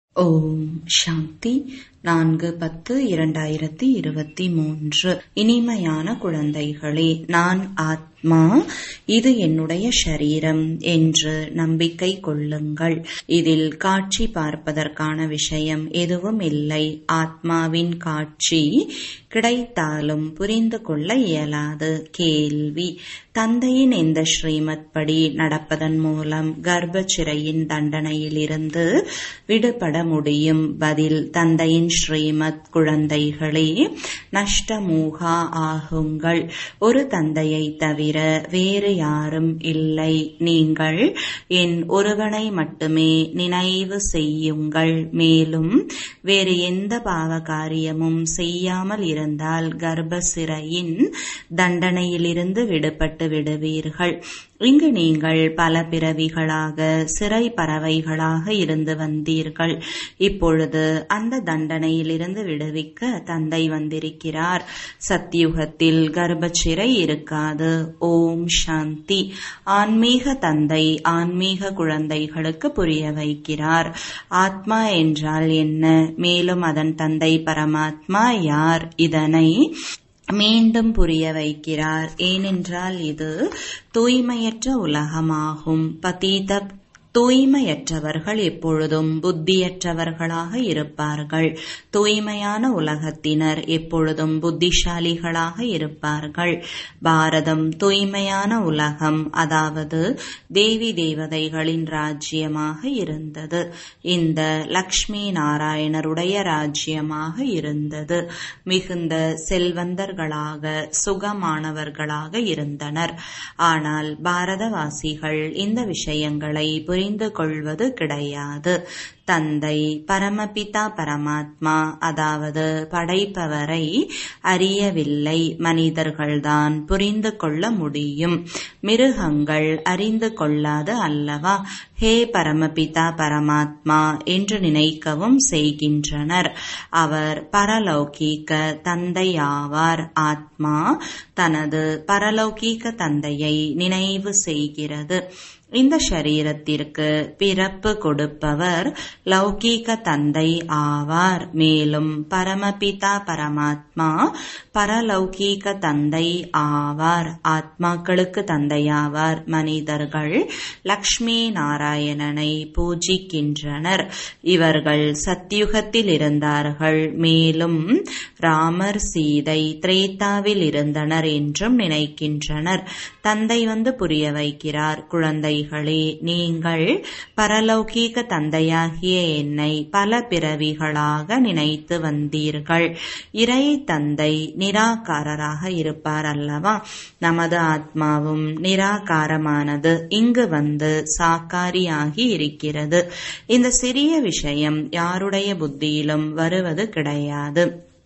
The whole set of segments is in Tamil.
ஓம் சாந்தி நான்கு பத்து இரண்டாயிரத்தி இருபத்தி மூன்று இனிமையான குழந்தைகளே நான் ஆத்மா இது என்னுடைய ஷரீரம் என்று நம்பிக்கை கொள்ளுங்கள் இதில் காட்சி பார்ப்பதற்கான விஷயம் எதுவும் இல்லை ஆத்மாவின் காட்சி கிடைத்தாலும் புரிந்து கொள்ள இயலாது கேள்வி தந்தையின் இந்த ஸ்ரீமத் படி நடப்பதன் மூலம் கர்ப்ப சிறையின் தண்டனையிலிருந்து விடுபட முடியும் பதில் தந்தையின் ஸ்ரீமத் குழந்தைகளே நஷ்டமூகா ஆகுங்கள் ஒரு தந்தையை தவிர வேறு யாரும் இல்லை நீங்கள் என் ஒருவனை மட்டுமே நினைவு செய்யுங்கள் மேலும் வேறு எந்த பாவ காரியமும் செய்யாமல் இருந்தால் கர்ப்ப சிறையின் தண்டனையிலிருந்து விடுபட்டு விடுவீர்கள் இங்கு நீங்கள் பல பிறவிகளாக சிறை பறவைகளாக இருந்து வந்தீர்கள் இப்பொழுது அந்த தண்டனையிலிருந்து விடுவிக்க தந்தை வந்திருக்கிறார் சத்தியுகத்தில் கர்ப்பச்சிறை இருக்காது ஓம் சாந்தி ஆன்மீக தந்தை ஆன்மீக குழந்தைகளுக்கு புரிய வைக்கிறார் ஆத்மா என்றால் என்ன மேலும் அதன் தந்தை பரமாத்மா யார் இதனை மீண்டும் புரிய வைக்கிறார் ஏனென்றால் இது தூய்மையற்ற உலகமாகும் பதீத தூய்மையற்றவர்கள் எப்பொழுதும் புத்தியற்றவர்களாக இருப்பார்கள் தூய்மையான உலகத்தினர் எப்பொழுதும் புத்திசாலிகளாக இருப்பார்கள் பாரதம் தூய்மையான உலகம் அதாவது தேவி தேவதைகளின் ராஜ்யமாக இருந்தது இந்த லக்ஷ்மி நாராயணருடைய ராஜ்யமாக இருந்தது மிகுந்த செல்வந்தர்களாக சுகமானவர்களாக இருந்தனர் ஆனால் பாரதவாசிகள் இந்த விஷயங்களை புரிந்து கொள்வது கிடையாது தந்தை பரமபிதா பரமாத்மா அதாவது படைப்பவரை அறியவில்லை மனிதர்கள்தான் புரிந்து கொள்ள முடியும் மிருகங்கள் அறிந்து கொள்ளாது அல்லவா ஹே பரமபிதா பரமாத்மா என்று நினைக்கவும் செய்கின்றனர் அவர் பரலௌகீக தந்தை ஆவார் ஆத்மா தனது பரலௌகீக தந்தையை நினைவு செய்கிறது இந்த ஷரீரத்திற்கு பிறப்பு கொடுப்பவர் லௌகீக தந்தை ஆவார் மேலும் பரமபிதா பரமாத்மா பரலௌகீக தந்தை ஆவார் ஆத்மாக்களுக்கு தந்தையாவார் மனிதர்கள் லக்ஷ்மி நாராயணனை பூஜிக்கின்றனர் இவர்கள் சத்யுகத்தில் இருந்தார்கள் மேலும் ராமர் சீதை திரேத்தாவில் இருந்தனர் என்றும் நினைக்கின்றனர் தந்தை வந்து புரிய வைக்கிறார் குழந்தை பிள்ளைகளே நீங்கள் பரலௌகீக தந்தையாகிய என்னை பல பிறவிகளாக நினைத்து வந்தீர்கள் இறை தந்தை நிராகாரராக இருப்பார் அல்லவா நமது ஆத்மாவும் நிராகாரமானது இங்கு வந்து சாக்காரியாகி இருக்கிறது இந்த சிறிய விஷயம் யாருடைய புத்தியிலும் வருவது கிடையாது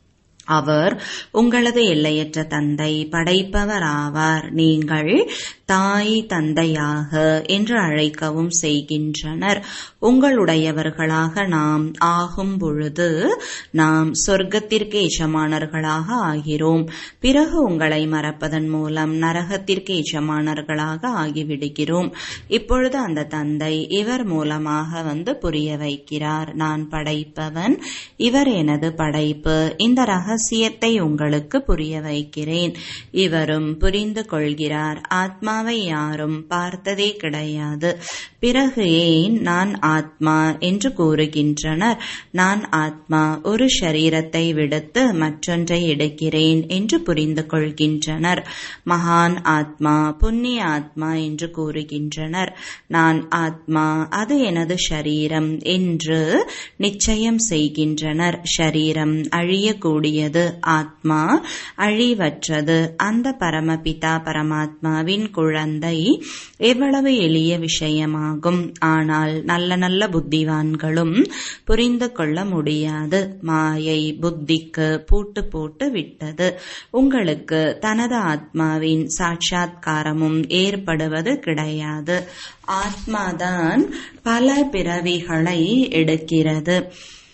அவர் உங்களது எல்லையற்ற தந்தை படைப்பவராவார் நீங்கள் தாய் தந்தையாக என்று அழைக்கவும் செய்கின்றனர் உங்களுடையவர்களாக நாம் ஆகும் பொழுது நாம் சொர்க்கத்திற்கு எஜமானர்களாக ஆகிறோம் பிறகு உங்களை மறப்பதன் மூலம் நரகத்திற்கு எஜமானர்களாக ஆகிவிடுகிறோம் இப்பொழுது அந்த தந்தை இவர் மூலமாக வந்து புரிய வைக்கிறார் நான் படைப்பவன் இவர் எனது படைப்பு இந்த ரகசியத்தை உங்களுக்கு புரிய வைக்கிறேன் இவரும் புரிந்து கொள்கிறார் ஆத்மாவை யாரும் பார்த்ததே கிடையாது பிறகு ஏன் நான் ஆத்மா என்று கூறுகின்றனர் நான் ஆத்மா ஒரு ஷரீரத்தை விடுத்து மற்றொன்றை எடுக்கிறேன் என்று புரிந்து கொள்கின்றனர் மகான் ஆத்மா புண்ணிய ஆத்மா என்று கூறுகின்றனர் நான் ஆத்மா அது எனது ஷரீரம் என்று நிச்சயம் செய்கின்றனர் ஷரீரம் அழியக்கூடியது ஆத்மா அழிவற்றது அந்த பரமபிதா பரமாத்மாவின் குழந்தை எவ்வளவு எளிய விஷயமாகும் ஆனால் நல்ல நல்ல புத்திவான்களும் புரிந்து கொள்ள முடியாது மாயை புத்திக்கு பூட்டு போட்டு விட்டது உங்களுக்கு தனது ஆத்மாவின் சாட்சாத்காரமும் ஏற்படுவது கிடையாது ஆத்மாதான் பல பிறவிகளை எடுக்கிறது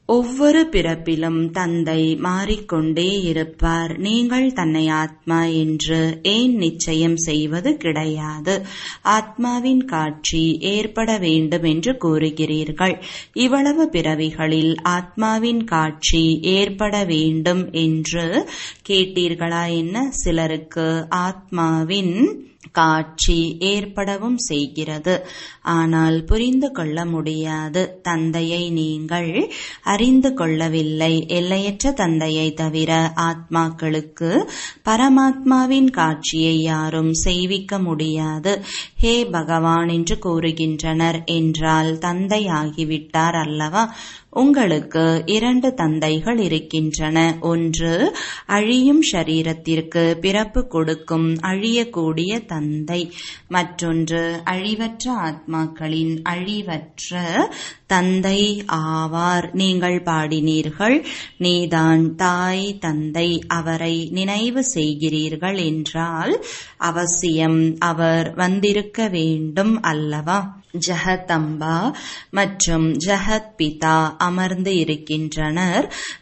ஒவ்வொரு பிறப்பிலும் தந்தை மாறிக்கொண்டே இருப்பார் நீங்கள் தன்னை ஆத்மா என்று ஏன் நிச்சயம் செய்வது கிடையாது ஆத்மாவின் காட்சி ஏற்பட வேண்டும் என்று கூறுகிறீர்கள் இவ்வளவு பிறவிகளில் ஆத்மாவின் காட்சி ஏற்பட வேண்டும் என்று கேட்டீர்களா என்ன சிலருக்கு ஆத்மாவின் காட்சி ஏற்படவும் செய்கிறது ஆனால் புரிந்து கொள்ள முடியாது தந்தையை நீங்கள் அறிந்து கொள்ளவில்லை எல்லையற்ற தந்தையை தவிர ஆத்மாக்களுக்கு பரமாத்மாவின் காட்சியை யாரும் செய்விக்க முடியாது ஹே பகவான் என்று கூறுகின்றனர் என்றால் தந்தை ஆகிவிட்டார் அல்லவா உங்களுக்கு இரண்டு தந்தைகள் இருக்கின்றன ஒன்று அழியும் சரீரத்திற்கு பிறப்பு கொடுக்கும் அழியக்கூடிய தந்தை மற்றொன்று அழிவற்ற ஆத்மாக்களின் அழிவற்ற தந்தை ஆவார் நீங்கள் பாடினீர்கள் நீதான் தாய் தந்தை அவரை நினைவு செய்கிறீர்கள் என்றால் அவசியம் அவர் வந்திருக்க வேண்டும் அல்லவா ஜஹதம்பா மற்றும் ஜஹத் பிதா அமர்ந்து இருக்கின்றனர்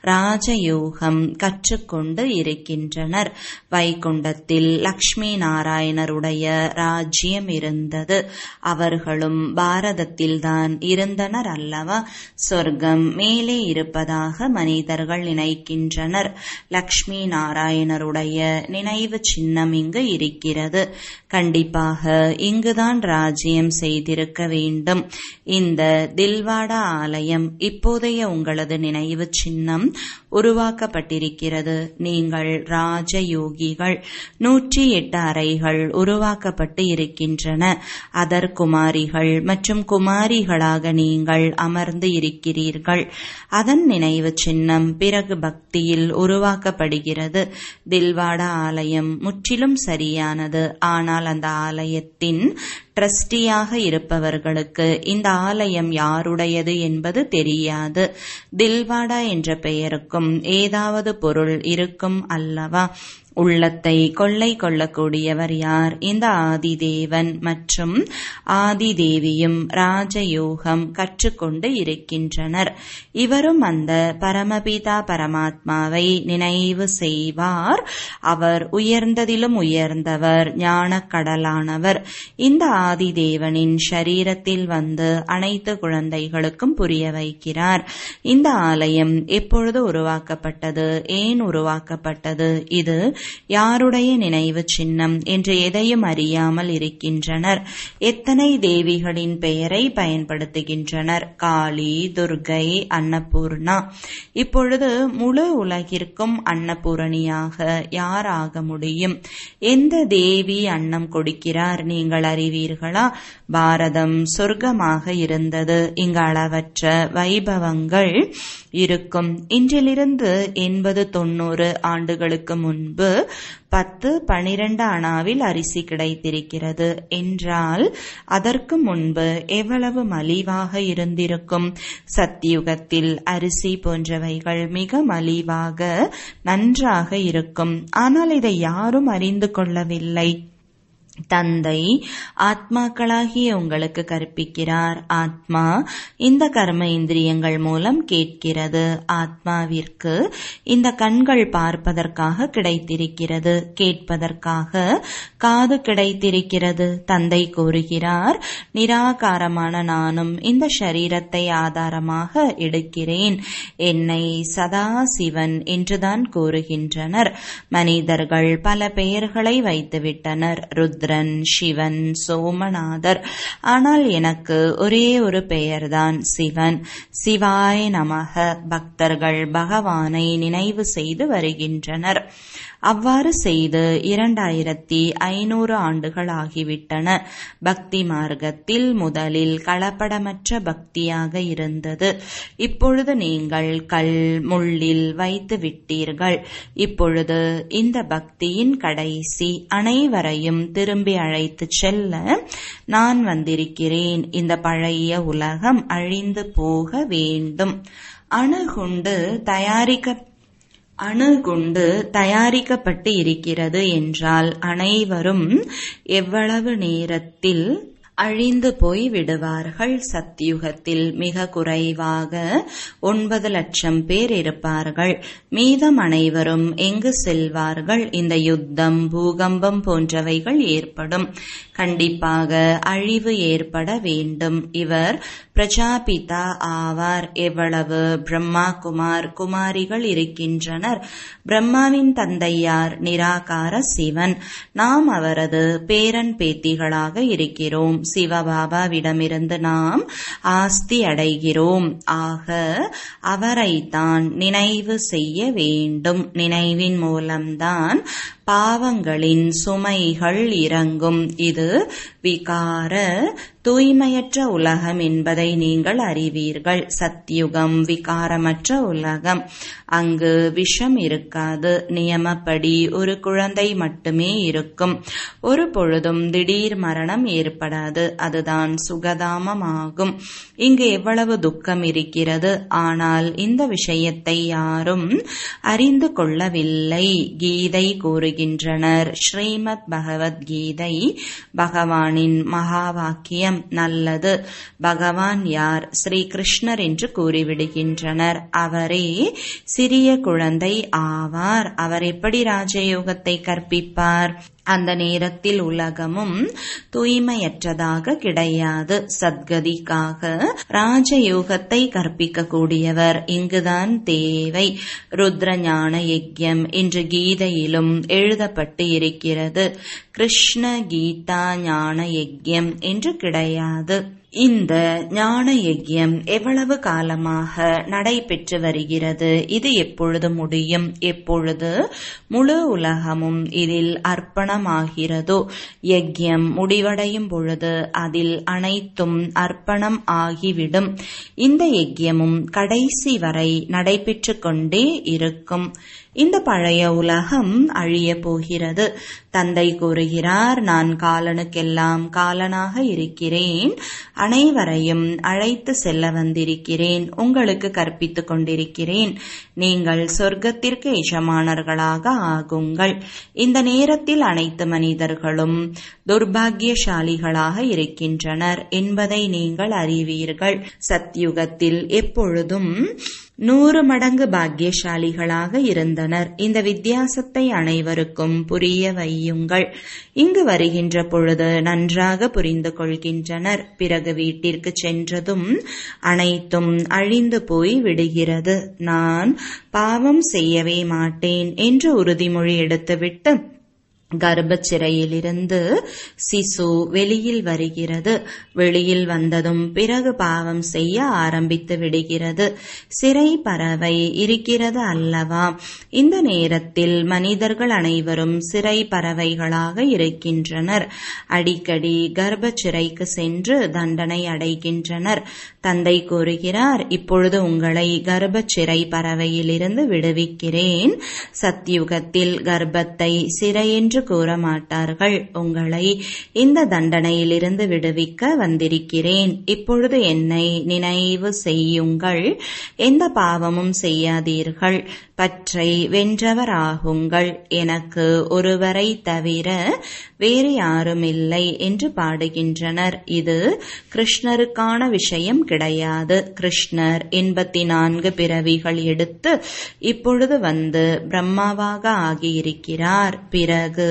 ராஜயோகம் கற்றுக்கொண்டு இருக்கின்றனர் வைகுண்டத்தில் லக்ஷ்மி நாராயணருடைய ராஜ்யம் இருந்தது அவர்களும் பாரதத்தில்தான் இருந்தனர் அல்லவா சொர்க்கம் மேலே இருப்பதாக மனிதர்கள் நினைக்கின்றனர் லக்ஷ்மி நாராயணருடைய நினைவு சின்னம் இங்கு இருக்கிறது கண்டிப்பாக இங்குதான் ராஜ்யம் செய்திருக்க வேண்டும் இந்த தில்வாடா ஆலயம் இப்போதைய உங்களது நினைவு சின்னம் உருவாக்கப்பட்டிருக்கிறது நீங்கள் ராஜயோகிகள் நூற்றி எட்டு அறைகள் உருவாக்கப்பட்டு இருக்கின்றன அதர் குமாரிகள் மற்றும் குமாரிகளாக நீங்கள் அமர்ந்து இருக்கிறீர்கள் அதன் நினைவு சின்னம் பிறகு பக்தியில் உருவாக்கப்படுகிறது தில்வாடா ஆலயம் முற்றிலும் சரியானது ஆனால் அந்த ஆலயத்தின் ட்ரஸ்டியாக இருப்பவர்களுக்கு இந்த ஆலயம் யாருடையது என்பது தெரியாது தில்வாடா என்ற பெயருக்கும் ஏதாவது பொருள் இருக்கும் அல்லவா உள்ளத்தை கொள்ளை கொள்ளக்கூடியவர் யார் இந்த ஆதிதேவன் மற்றும் ஆதிதேவியும் ராஜயோகம் கற்றுக்கொண்டு இருக்கின்றனர் இவரும் அந்த பரமபிதா பரமாத்மாவை நினைவு செய்வார் அவர் உயர்ந்ததிலும் உயர்ந்தவர் ஞானக்கடலானவர் இந்த ஆதிதேவனின் ஷரீரத்தில் வந்து அனைத்து குழந்தைகளுக்கும் புரிய வைக்கிறார் இந்த ஆலயம் எப்பொழுது உருவாக்கப்பட்டது ஏன் உருவாக்கப்பட்டது இது யாருடைய நினைவு சின்னம் என்று எதையும் அறியாமல் இருக்கின்றனர் எத்தனை தேவிகளின் பெயரை பயன்படுத்துகின்றனர் காளி துர்கை அன்னபூர்ணா இப்பொழுது முழு உலகிற்கும் அன்னபூரணியாக யார் ஆக முடியும் எந்த தேவி அன்னம் கொடுக்கிறார் நீங்கள் அறிவீர்களா பாரதம் சொர்க்கமாக இருந்தது இங்கு அளவற்ற வைபவங்கள் இருக்கும் இன்றிலிருந்து எண்பது தொண்ணூறு ஆண்டுகளுக்கு முன்பு பத்து பனிரெண்டு அணாவில் அரிசி கிடைத்திருக்கிறது என்றால் அதற்கு முன்பு எவ்வளவு மலிவாக இருந்திருக்கும் சத்தியுகத்தில் அரிசி போன்றவைகள் மிக மலிவாக நன்றாக இருக்கும் ஆனால் இதை யாரும் அறிந்து கொள்ளவில்லை தந்தை ஆத்மாக்களாகிய உங்களுக்கு கற்பிக்கிறார் ஆத்மா இந்த கர்ம இந்திரியங்கள் மூலம் கேட்கிறது ஆத்மாவிற்கு இந்த கண்கள் பார்ப்பதற்காக கிடைத்திருக்கிறது கேட்பதற்காக காது கிடைத்திருக்கிறது தந்தை கூறுகிறார் நிராகாரமான நானும் இந்த சரீரத்தை ஆதாரமாக எடுக்கிறேன் என்னை சதா சிவன் என்றுதான் கூறுகின்றனர் மனிதர்கள் பல பெயர்களை வைத்துவிட்டனர் ருத்ரன் சிவன் சோமநாதர் ஆனால் எனக்கு ஒரே ஒரு பெயர்தான் சிவன் சிவாய நமக பக்தர்கள் பகவானை நினைவு செய்து வருகின்றனர் அவ்வாறு செய்து இரண்டாயிரத்தி ஐநூறு ஆண்டுகள் ஆகிவிட்டன பக்தி மார்க்கத்தில் முதலில் கலப்படமற்ற பக்தியாக இருந்தது இப்பொழுது நீங்கள் கல் முள்ளில் வைத்து விட்டீர்கள் இப்பொழுது இந்த பக்தியின் கடைசி அனைவரையும் திரும்பி அழைத்துச் செல்ல நான் வந்திருக்கிறேன் இந்த பழைய உலகம் அழிந்து போக வேண்டும் அணுகுண்டு தயாரிக்க அணுகுண்டு தயாரிக்கப்பட்டு இருக்கிறது என்றால் அனைவரும் எவ்வளவு நேரத்தில் அழிந்து போய் விடுவார்கள் சத்யுகத்தில் மிக குறைவாக ஒன்பது லட்சம் பேர் இருப்பார்கள் மீதம் அனைவரும் எங்கு செல்வார்கள் இந்த யுத்தம் பூகம்பம் போன்றவைகள் ஏற்படும் கண்டிப்பாக அழிவு ஏற்பட வேண்டும் இவர் பிரஜாபிதா ஆவார் எவ்வளவு பிரம்மா குமார் குமாரிகள் இருக்கின்றனர் பிரம்மாவின் தந்தையார் நிராகார சிவன் நாம் அவரது பேரன் பேத்திகளாக இருக்கிறோம் சிவபாபாவிடமிருந்து நாம் ஆஸ்தி அடைகிறோம் ஆக அவரைத்தான் நினைவு செய்ய வேண்டும் நினைவின் மூலம்தான் பாவங்களின் சுமைகள் இறங்கும் இது விகார தூய்மையற்ற உலகம் என்பதை நீங்கள் அறிவீர்கள் சத்யுகம் விகாரமற்ற உலகம் அங்கு விஷம் இருக்காது நியமப்படி ஒரு குழந்தை மட்டுமே இருக்கும் ஒரு பொழுதும் திடீர் மரணம் ஏற்படாது அதுதான் சுகதாமமாகும் இங்கு எவ்வளவு துக்கம் இருக்கிறது ஆனால் இந்த விஷயத்தை யாரும் அறிந்து கொள்ளவில்லை கீதை கூறுகின்றனர் ஸ்ரீமத் பகவத்கீதை பகவானின் மகா வாக்கியம் நல்லது பகவான் யார் ஸ்ரீ கிருஷ்ணர் என்று கூறிவிடுகின்றனர் அவரே சிறிய குழந்தை ஆவார் அவர் எப்படி ராஜயோகத்தை கற்பிப்பார் அந்த நேரத்தில் உலகமும் தூய்மையற்றதாக கிடையாது சத்கதிக்காக ராஜயோகத்தை கற்பிக்க கூடியவர் இங்குதான் தேவை ருத்ர ஞான யஜ்யம் என்று கீதையிலும் எழுதப்பட்டு இருக்கிறது கிருஷ்ண கீதா ஞான யஜ்யம் என்று கிடையாது இந்த ஞான யஜ்யம் எவ்வளவு காலமாக நடைபெற்று வருகிறது இது எப்பொழுது முடியும் எப்பொழுது முழு உலகமும் இதில் அர்ப்பணமாகிறதோ யஜ்யம் முடிவடையும் பொழுது அதில் அனைத்தும் அர்ப்பணம் ஆகிவிடும் இந்த யஜ்யமும் கடைசி வரை நடைபெற்று கொண்டே இருக்கும் இந்த பழைய உலகம் அழிய போகிறது தந்தை கூறுகிறார் நான் காலனுக்கெல்லாம் காலனாக இருக்கிறேன் அனைவரையும் அழைத்து செல்ல வந்திருக்கிறேன் உங்களுக்கு கற்பித்துக் கொண்டிருக்கிறேன் நீங்கள் சொர்க்கத்திற்கு எஜமானர்களாக ஆகுங்கள் இந்த நேரத்தில் அனைத்து மனிதர்களும் துர்பாகியசாலிகளாக இருக்கின்றனர் என்பதை நீங்கள் அறிவீர்கள் சத்யுகத்தில் எப்பொழுதும் நூறு மடங்கு பாக்கியசாலிகளாக இருந்தனர் இந்த வித்தியாசத்தை அனைவருக்கும் புரிய வையுங்கள் இங்கு வருகின்ற பொழுது நன்றாக புரிந்து கொள்கின்றனர் பிறகு வீட்டிற்கு சென்றதும் அனைத்தும் அழிந்து போய் விடுகிறது நான் பாவம் செய்யவே மாட்டேன் என்று உறுதிமொழி எடுத்துவிட்டு கர்ப்பச் சிறையிலிருந்து சிசு வெளியில் வருகிறது வெளியில் வந்ததும் பிறகு பாவம் செய்ய ஆரம்பித்து விடுகிறது சிறை பறவை இருக்கிறது அல்லவா இந்த நேரத்தில் மனிதர்கள் அனைவரும் சிறை பறவைகளாக இருக்கின்றனர் அடிக்கடி கர்ப்பச் சிறைக்கு சென்று தண்டனை அடைகின்றனர் தந்தை கூறுகிறார் இப்பொழுது உங்களை கர்ப்பச் சிறை பறவையிலிருந்து விடுவிக்கிறேன் சத்யுகத்தில் கர்ப்பத்தை சிறை என்று கூற மாட்டார்கள் உங்களை இந்த தண்டனையிலிருந்து விடுவிக்க வந்திருக்கிறேன் இப்பொழுது என்னை நினைவு செய்யுங்கள் எந்த பாவமும் செய்யாதீர்கள் பற்றை வென்றவராகுங்கள் எனக்கு ஒருவரை தவிர வேறு யாரும் இல்லை என்று பாடுகின்றனர் இது கிருஷ்ணருக்கான விஷயம் கிடையாது கிருஷ்ணர் எண்பத்தி நான்கு பிறவிகள் எடுத்து இப்பொழுது வந்து பிரம்மாவாக ஆகியிருக்கிறார் பிறகு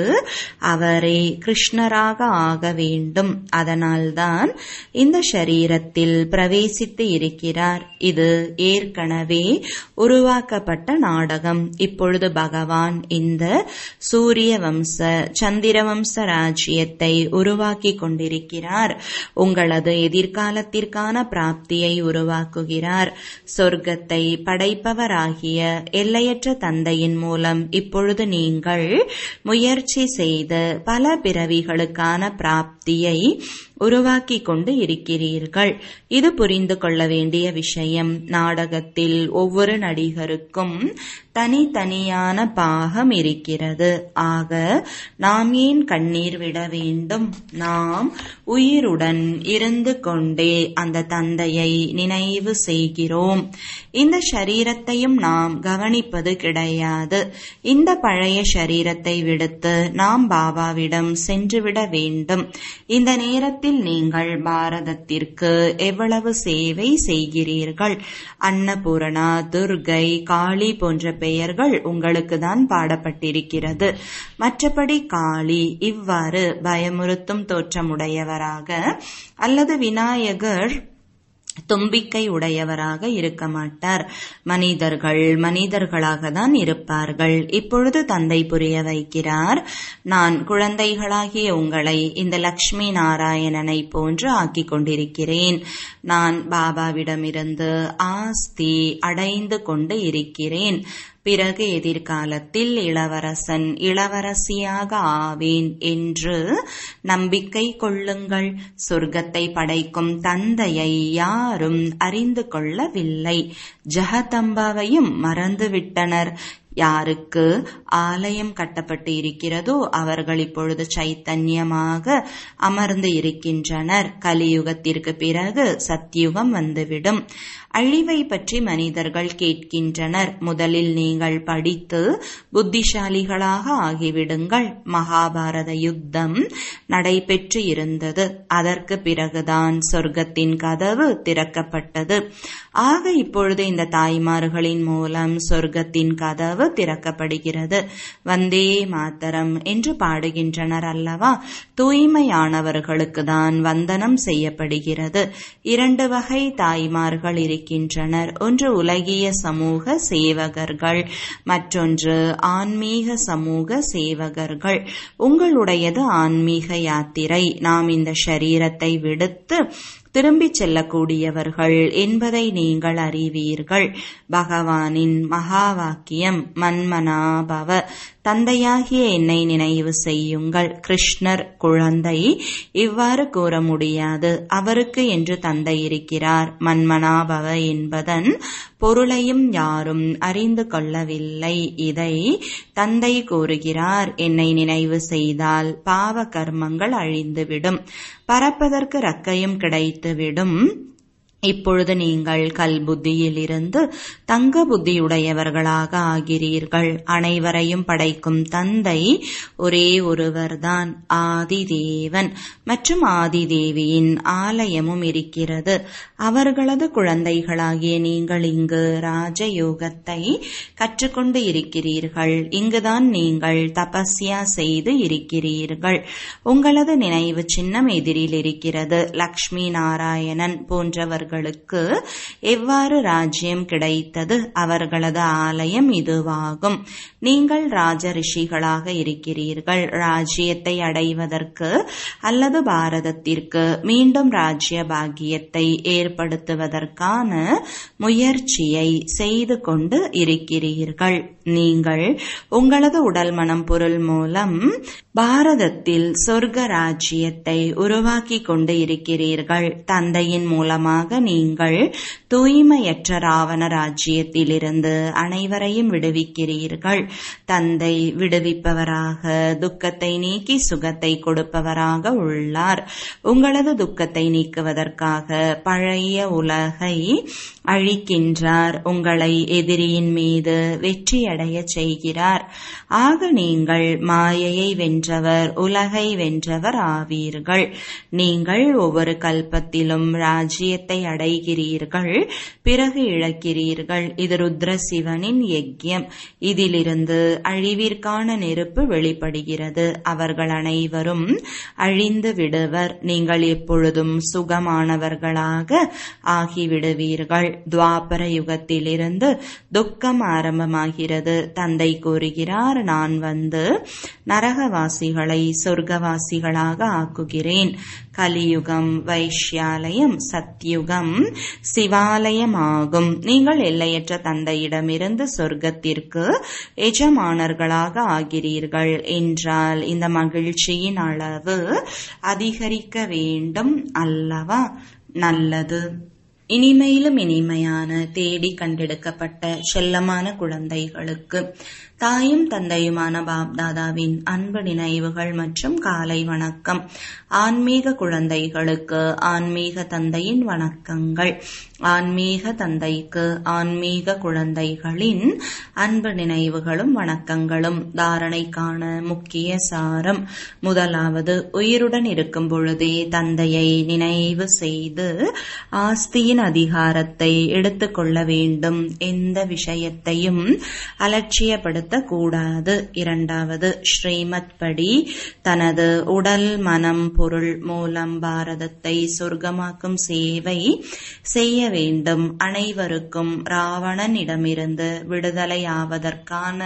அவரே கிருஷ்ணராக ஆக வேண்டும் அதனால்தான் இந்த சரீரத்தில் பிரவேசித்து இருக்கிறார் இது ஏற்கனவே உருவாக்கப்பட்ட நாடகம் இப்பொழுது பகவான் இந்த சூரிய வம்ச சந்திர வம்ச ராஜ்யத்தை உருவாக்கி கொண்டிருக்கிறார் உங்களது எதிர்காலத்திற்கான பிராப்தியை உருவாக்குகிறார் சொர்க்கத்தை படைப்பவராகிய எல்லையற்ற தந்தையின் மூலம் இப்பொழுது நீங்கள் முயற்சி செய்து பல பிறவிகளுக்கான பிராப்தியை உருவாக்கி கொண்டு இருக்கிறீர்கள் இது புரிந்து கொள்ள வேண்டிய விஷயம் நாடகத்தில் ஒவ்வொரு நடிகருக்கும் தனித்தனியான பாகம் இருக்கிறது ஆக நாம் ஏன் கண்ணீர் விட வேண்டும் நாம் உயிருடன் இருந்து கொண்டே அந்த தந்தையை நினைவு செய்கிறோம் இந்த சரீரத்தையும் நாம் கவனிப்பது கிடையாது இந்த பழைய சரீரத்தை விடுத்து நாம் பாபாவிடம் சென்றுவிட வேண்டும் இந்த நேரத்தில் கலியுகத்தில் நீங்கள் பாரதத்திற்கு எவ்வளவு சேவை செய்கிறீர்கள் அன்னபூரணா துர்கை காளி போன்ற பெயர்கள் உங்களுக்கு தான் பாடப்பட்டிருக்கிறது மற்றபடி காளி இவ்வாறு பயமுறுத்தும் தோற்றமுடையவராக அல்லது விநாயகர் தும்பிக்கை உடையவராக இருக்க மாட்டார் மனிதர்கள் மனிதர்களாக தான் இருப்பார்கள் இப்பொழுது தந்தை புரிய வைக்கிறார் நான் குழந்தைகளாகிய உங்களை இந்த லக்ஷ்மி நாராயணனை போன்று ஆக்கிக் கொண்டிருக்கிறேன் நான் பாபாவிடமிருந்து ஆஸ்தி அடைந்து கொண்டு இருக்கிறேன் பிறகு எதிர்காலத்தில் இளவரசன் இளவரசியாக ஆவேன் என்று நம்பிக்கை கொள்ளுங்கள் சொர்க்கத்தை படைக்கும் தந்தையை யாரும் அறிந்து கொள்ளவில்லை ஜெகதம்பாவையும் மறந்துவிட்டனர் யாருக்கு ஆலயம் கட்டப்பட்டு இருக்கிறதோ அவர்கள் இப்பொழுது சைத்தன்யமாக அமர்ந்து இருக்கின்றனர் கலியுகத்திற்கு பிறகு சத்யுகம் வந்துவிடும் அழிவை பற்றி மனிதர்கள் கேட்கின்றனர் முதலில் நீங்கள் படித்து புத்திசாலிகளாக ஆகிவிடுங்கள் மகாபாரத யுத்தம் நடைபெற்று இருந்தது அதற்கு பிறகுதான் சொர்க்கத்தின் கதவு திறக்கப்பட்டது ஆக இப்பொழுது இந்த தாய்மார்களின் மூலம் சொர்க்கத்தின் கதவு திறக்கப்படுகிறது வந்தே மாத்தரம் என்று பாடுகின்றனர் அல்லவா தூய்மையானவர்களுக்கு தான் வந்தனம் செய்யப்படுகிறது இரண்டு வகை தாய்மார்கள் இருக்கின்றனர் ஒன்று உலகிய சமூக சேவகர்கள் மற்றொன்று ஆன்மீக சமூக சேவகர்கள் உங்களுடையது ஆன்மீக யாத்திரை நாம் இந்த சரீரத்தை விடுத்து திரும்பிச் செல்லக்கூடியவர்கள் என்பதை நீங்கள் அறிவீர்கள் பகவானின் மகா வாக்கியம் மன்மனாபவ தந்தையாகிய என்னை நினைவு செய்யுங்கள் கிருஷ்ணர் குழந்தை இவ்வாறு கூற முடியாது அவருக்கு என்று தந்தை இருக்கிறார் மன்மனாபவ என்பதன் பொருளையும் யாரும் அறிந்து கொள்ளவில்லை இதை தந்தை கூறுகிறார் என்னை நினைவு செய்தால் பாவ கர்மங்கள் அழிந்துவிடும் பறப்பதற்கு ரக்கையும் கிடைத்துவிடும் இப்பொழுது நீங்கள் கல் புத்தியில் இருந்து தங்க புத்தியுடையவர்களாக ஆகிறீர்கள் அனைவரையும் படைக்கும் தந்தை ஒரே ஒருவர்தான் ஆதிதேவன் மற்றும் ஆதிதேவியின் ஆலயமும் இருக்கிறது அவர்களது குழந்தைகளாகிய நீங்கள் இங்கு ராஜயோகத்தை கற்றுக்கொண்டு இருக்கிறீர்கள் இங்குதான் நீங்கள் தபஸ்யா செய்து இருக்கிறீர்கள் உங்களது நினைவு சின்னம் எதிரில் இருக்கிறது லக்ஷ்மி நாராயணன் போன்றவர்கள் அவர்களுக்கு எவ்வாறு ராஜ்யம் கிடைத்தது அவர்களது ஆலயம் இதுவாகும் நீங்கள் ராஜ ரிஷிகளாக இருக்கிறீர்கள் ராஜ்யத்தை அடைவதற்கு அல்லது பாரதத்திற்கு மீண்டும் ராஜ்ய பாக்கியத்தை ஏற்படுத்துவதற்கான முயற்சியை செய்து கொண்டு இருக்கிறீர்கள் நீங்கள் உங்களது உடல் மனம் பொருள் மூலம் பாரதத்தில் சொர்க்க ராஜ்யத்தை உருவாக்கி கொண்டு இருக்கிறீர்கள் தந்தையின் மூலமாக நீங்கள் தூய்மையற்ற ராவண ராஜ்யத்திலிருந்து அனைவரையும் விடுவிக்கிறீர்கள் தந்தை விடுவிப்பவராக துக்கத்தை நீக்கி சுகத்தை கொடுப்பவராக உள்ளார் உங்களது துக்கத்தை நீக்குவதற்காக பழைய உலகை அழிக்கின்றார் உங்களை எதிரியின் மீது வெற்றியடைய செய்கிறார் ஆக நீங்கள் மாயையை வென்றவர் உலகை வென்றவர் ஆவீர்கள் நீங்கள் ஒவ்வொரு கல்பத்திலும் ராஜ்யத்தை அடைகிறீர்கள் பிறகு இழக்கிறீர்கள் இது ருத்ர சிவனின் யஜ்யம் இதிலிருந்து அழிவிற்கான நெருப்பு வெளிப்படுகிறது அவர்கள் அனைவரும் அழிந்து விடுவர் நீங்கள் எப்பொழுதும் சுகமானவர்களாக ஆகிவிடுவீர்கள் துவாபர யுகத்திலிருந்து துக்கம் ஆரம்பமாகிறது தந்தை கூறுகிறார் நான் வந்து நரகவாசிகளை சொர்க்கவாசிகளாக ஆக்குகிறேன் கலியுகம் வைஷ்யாலயம் சத்யுகம் சிவாலயமாகும் நீங்கள் எல்லையற்ற தந்தையிடமிருந்து சொர்க்கத்திற்கு எஜமானர்களாக ஆகிறீர்கள் என்றால் இந்த மகிழ்ச்சியின் அளவு அதிகரிக்க வேண்டும் அல்லவா நல்லது இனிமையிலும் இனிமையான தேடி கண்டெடுக்கப்பட்ட செல்லமான குழந்தைகளுக்கு தாயும் தந்தையுமான பாப்தாதாவின் அன்பு நினைவுகள் மற்றும் காலை வணக்கம் ஆன்மீக குழந்தைகளுக்கு ஆன்மீக தந்தையின் வணக்கங்கள் ஆன்மீக தந்தைக்கு ஆன்மீக குழந்தைகளின் அன்பு நினைவுகளும் வணக்கங்களும் தாரணைக்கான முக்கிய சாரம் முதலாவது உயிருடன் இருக்கும் பொழுதே தந்தையை நினைவு செய்து ஆஸ்தியின் அதிகாரத்தை எடுத்துக்கொள்ள வேண்டும் எந்த விஷயத்தையும் அலட்சியப்படுத்த கூடாது இரண்டாவது ஸ்ரீமத் படி தனது உடல் மனம் பொருள் மூலம் பாரதத்தை சொர்க்கமாக்கும் சேவை செய்ய வேண்டும் அனைவருக்கும் ராவணனிடமிருந்து விடுதலையாவதற்கான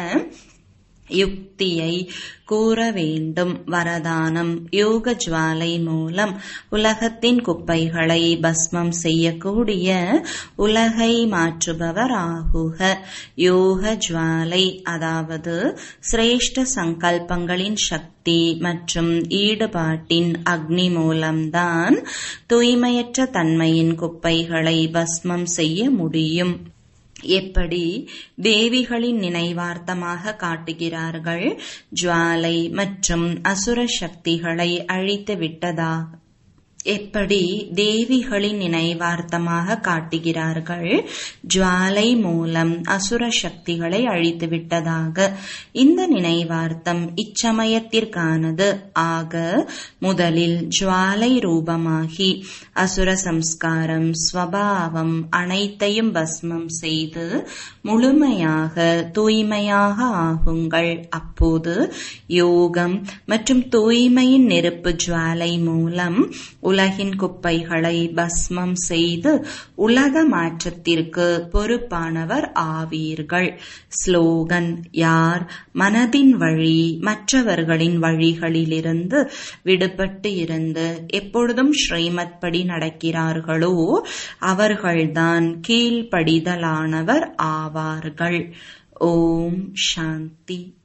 யுக்தியை கூற வேண்டும் வரதானம் யோக ஜுவாலை மூலம் உலகத்தின் குப்பைகளை பஸ்மம் செய்யக்கூடிய உலகை மாற்றுபவர் ஆகுக யோக ஜுவாலை அதாவது சிரேஷ்ட சங்கல்பங்களின் சக்தி மற்றும் ஈடுபாட்டின் அக்னி மூலம்தான் தூய்மையற்ற தன்மையின் குப்பைகளை பஸ்மம் செய்ய முடியும் எப்படி தேவிகளின் நினைவார்த்தமாக காட்டுகிறார்கள் ஜுவாலை மற்றும் அசுர சக்திகளை அழித்து விட்டதாக எப்படி தேவிகளின் நினைவார்த்தமாக காட்டுகிறார்கள் ஜுவாலை மூலம் அசுர சக்திகளை அழித்து விட்டதாக இந்த நினைவார்த்தம் இச்சமயத்திற்கானது ஆக முதலில் ஜுவாலை ரூபமாகி அசுர சம்ஸ்காரம் ஸ்வபாவம் அனைத்தையும் பஸ்மம் செய்து முழுமையாக தூய்மையாக ஆகுங்கள் அப்போது யோகம் மற்றும் தூய்மையின் நெருப்பு ஜுவாலை மூலம் உலகின் குப்பைகளை பஸ்மம் செய்து உலக மாற்றத்திற்கு பொறுப்பானவர் ஆவீர்கள் ஸ்லோகன் யார் மனதின் வழி மற்றவர்களின் வழிகளிலிருந்து விடுபட்டு இருந்து எப்பொழுதும் ஸ்ரீமத் படி நடக்கிறார்களோ அவர்கள்தான் கீழ்ப்படிதலானவர் ஆவார்கள் ஓம் சாந்தி